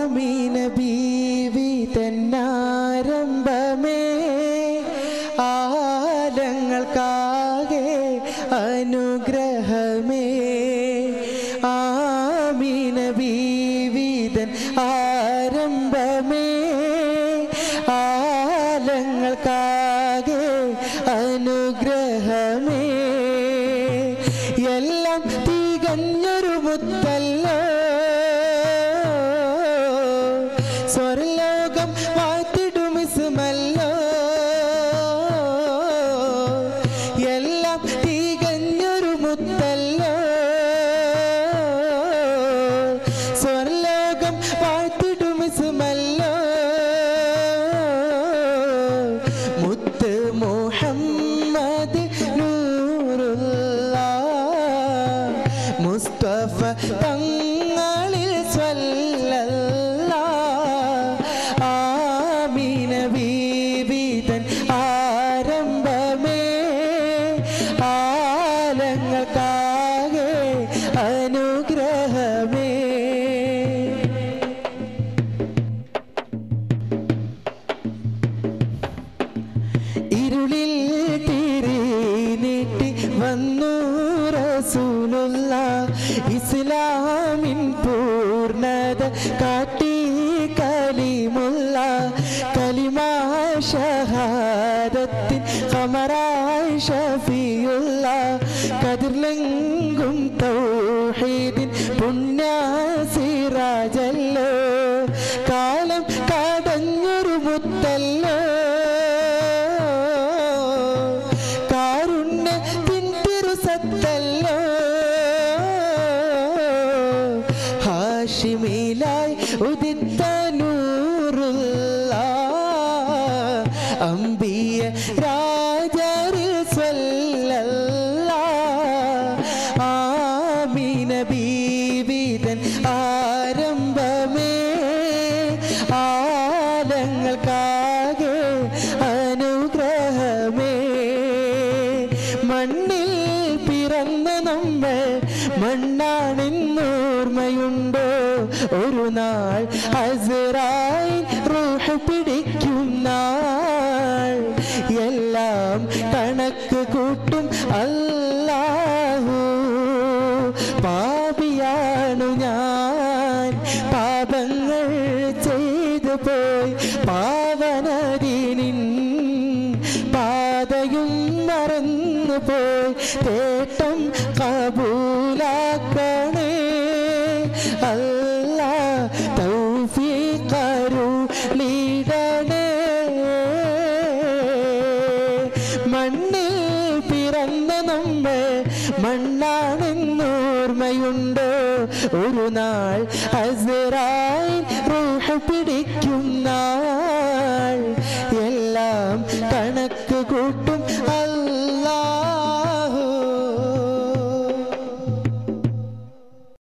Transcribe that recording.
ആമീന ബീവി തന്നാരംഭമേ ആലങ്ങൾക്കാകെ അനുഗ്രഹമേ ആമീന ബീവിതൻ ആരംഭമേ ആലങ്ങൾക്കാകെ അനുഗ്രഹമേ എല്ലാം തികഞ്ഞൊരു മുത്തല്ലോ സ്വർലോകം വാത്തിടുമിസുമല്ലോ എല്ലാം തികഞ്ഞൊരു മുത്തല്ലോ സ്വർലോകം വാഴ്ത്തിടുമിസുമല്ലോ മുത്ത് മുഹമ്മദ് നൂറുള്ള മുസ്തഫ തങ്ങളിൽ സ്വല്ലല്ല ആമീന ബീബിതൻ ആരംഭമേ ആലങ്ങൾക്കാകെ അനുഗ്രഹമേ ഇരുളിൽ തിരി നീട്ടി വന്നു റസൂലുള്ള ഇസ്ലാമിൻ പൂർണ്ണത കാട്ടി കലിമുള്ള കലിമാ ഷഹാദത്തിൻ കമറായി ഷഫിയുള്ള കതിർലെങ്കും തൗഹീദിൻ പുണ്യാസിറാജല്ലോ കാലം കടഞ്ഞൊരു മുത്തല്ലോ കാരുണ്യത്തിൻ തിരുസത്തല്ലോ ഹാഷിമിലായി ഉദിത്ത നൂറുള്ള അമ്പിയ രാജരിൽ സ്വല്ലല്ല ആമീന ബീവിതൻ ആരംഭമേ ആലങ്ങൾക്കാകെ അനുഗ്രഹമേ മണ്ണിൽ പിറന്ന നമ്മൾ മണ്ണാണെന്നോർമ്മയുണ്ടോ ഒരു നാൾ ഹസറായി റൂഹ് പിടിക്കും നാൾ എല്ലാം കണക്ക് കൂട്ടും അല്ലാഹു പാപിയാണു ഞാൻ പാപങ്ങൾ ചെയ്തു പോയി പാവനദീനിൻ പാതയും മറന്നു പോയി തേട്ടം കബൂലാക്കണേ അല്ല തൗഫീഖരു ലീടണേ മണ്ണിൽ പിറന്ന നമ്മൾ മണ്ണാണെന്നോർമ്മയുണ്ടോ ഒരു നാൾ ഹസറായി റൂഹ് പിടിക്കും നാൾ എല്ലാം